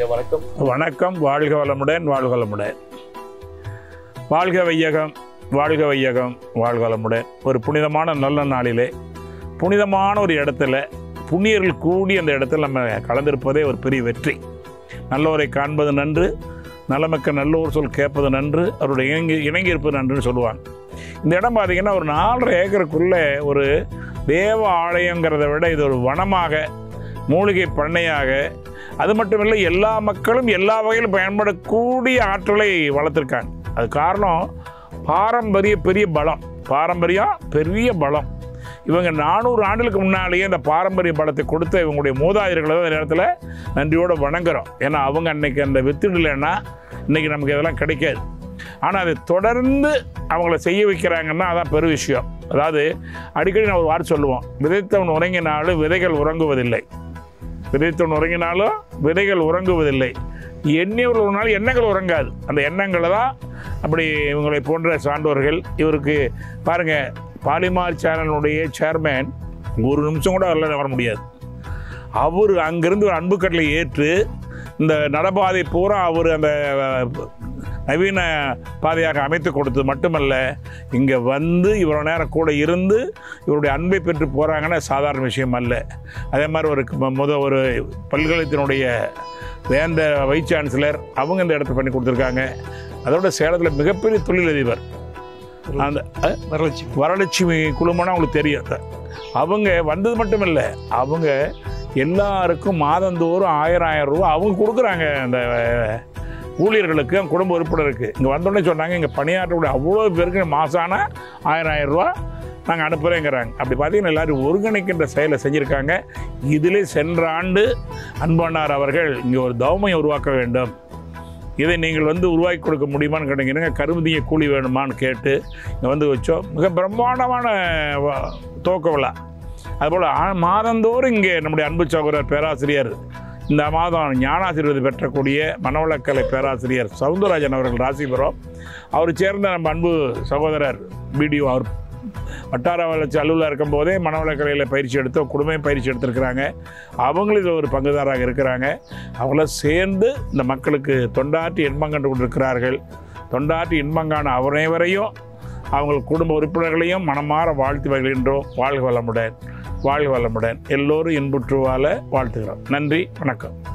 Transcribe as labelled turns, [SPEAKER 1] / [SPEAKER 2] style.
[SPEAKER 1] வணக்கம்
[SPEAKER 2] வணக்கம் வாழ்க வளமுடன் வாழ்க வளமுடன் வாழ்க வையகம் வாழ்க வையகம் வாழ்க வளமுடன் ஒரு புனிதமான நல்ல நாளிலே புனிதமான ஒரு இடத்துல புண்ணியர்கள் கூடி அந்த இடத்துல நம்ம கலந்திருப்பதே ஒரு பெரிய வெற்றி நல்லோரை காண்பது நன்று நலமக்க நல்லோர் சொல் கேட்பது நன்று அவருடைய இணங்கி இணங்கி இருப்பது நன்றுன்னு சொல்லுவாங்க இந்த இடம் பார்த்தீங்கன்னா ஒரு நாலரை ஏக்கருக்குள்ளே ஒரு தேவ ஆலயங்கிறத விட இது ஒரு வனமாக மூலிகை பண்ணையாக அது மட்டும் இல்லை எல்லா மக்களும் எல்லா வகையிலும் பயன்படக்கூடிய ஆற்றலை வளர்த்துருக்காங்க அது காரணம் பாரம்பரிய பெரிய பலம் பாரம்பரியம் பெரிய பலம் இவங்க நானூறு ஆண்டுகளுக்கு முன்னாலேயே இந்த பாரம்பரிய பலத்தை கொடுத்த இவங்களுடைய மூதாதையர்களை தான் இந்த நேரத்தில் நன்றியோடு வணங்குறோம் ஏன்னா அவங்க அன்னைக்கு அந்த வித்துடலைன்னா இன்னைக்கு நமக்கு இதெல்லாம் கிடைக்காது ஆனால் அதை தொடர்ந்து அவங்கள செய்ய வைக்கிறாங்கன்னா அதான் பெரு விஷயம் அதாவது அடிக்கடி நான் ஒரு வார்த்தை சொல்லுவோம் விதைத்தவன் உறங்கினாலும் விதைகள் உறங்குவதில்லை விதைத்தவன் உறங்கினாலும் விதைகள் உறங்குவதில்லை எண்ணியவர்கள் ஒரு நாள் எண்ணங்கள் உறங்காது அந்த எண்ணங்களை தான் அப்படி இவங்களை போன்ற சான்றோர்கள் இவருக்கு பாருங்க பாலிமார் சேனலுடைய சேர்மேன் ஒரு நிமிஷம் கூட வரல வர முடியாது அவர் அங்கிருந்து ஒரு அன்பு கட்டளை ஏற்று இந்த நடபாதை பூரா அவர் அந்த அஹ், நவீன பாதையாக அமைத்து கொடுத்தது மட்டுமல்ல இங்கே வந்து இவ்வளோ நேரம் கூட இருந்து இவருடைய அன்பை பெற்று போகிறாங்கன்னா சாதாரண விஷயம் அல்ல அதே மாதிரி ஒரு மு- முத ஒரு பல்கலைத்தினுடைய வேந்த வைஸ் சான்சலர் அவங்க இந்த இடத்த பண்ணி கொடுத்துருக்காங்க அதோட சேலத்தில் மிகப்பெரிய தொழிலதிபர் அந்த அஹ்,
[SPEAKER 1] வரலட்சி
[SPEAKER 2] வரலட்சுமி குழுமம்னா அவங்களுக்கு தெரியும் அவங்க வந்தது மட்டும் இல்லை அவங்க எல்லாருக்கும் மாதந்தோறும் ஆயிரம் ஆயிரம் ரூபா அவங்க கொடுக்குறாங்க அந்த அஹ், ஊழியர்களுக்கு அவங்க குடும்ப உறுப்பினருக்கு இங்கே வந்தோடனே சொன்னாங்க இங்கே பணியாற்றக்கூடிய அவ்வளோ பேருக்கு மாசான ஆயிரம் ஆயிரம் ரூபா நாங்கள் அனுப்புகிறேங்கிறாங்க அப்படி பார்த்தீங்கன்னா எல்லாரும் ஒருங்கிணைக்கின்ற செயலை செஞ்சுருக்காங்க இதிலே சென்ற ஆண்டு அன்பண்ணார் அவர்கள் இங்கே ஒரு தௌமையை உருவாக்க வேண்டும் இதை நீங்கள் வந்து உருவாக்கி கொடுக்க முடியுமான்னு கேட்டீங்கன்னா கரும்புதிய கூலி வேணுமான்னு கேட்டு இங்கே வந்து வச்சோம் மிக பிரம்மாண்டமான வ- துவக்க விழா அதுபோல் ஆ- மாதந்தோறும் இங்கே நம்முடைய அன்பு சகோதரர் பேராசிரியர் இந்த மாதம் ஞானாசிரியர் பெற்றக்கூடிய மனவளக்கலை பேராசிரியர் சவுந்தரராஜன் அவர்கள் ராசிபுரம் அவர் சேர்ந்த நம்ம அன்பு சகோதரர் பிடிஓ அவர் வட்டார வளர்ச்சி அலுவலர் இருக்கும்போதே மனவளக்கலையில் பயிற்சி எடுத்து குடும்பம் பயிற்சி எடுத்திருக்கிறாங்க அவங்களும் இதில் ஒரு பங்குதாராக இருக்கிறாங்க அவங்கள சேர்ந்து இந்த மக்களுக்கு தொண்டாற்றி இன்பம் கண்டு கொண்டிருக்கிறார்கள் தொண்டாற்றி இன்பங்கான அனைவரையும் அவங்க குடும்ப உறுப்பினர்களையும் மனமாற வாழ்த்து வருகின்றோம் வாழ்க வளமுடன் வாழ்க வளமுடன் எல்லோரும் இன்புற்று வாழ வாழ்த்துகிறோம் நன்றி வணக்கம்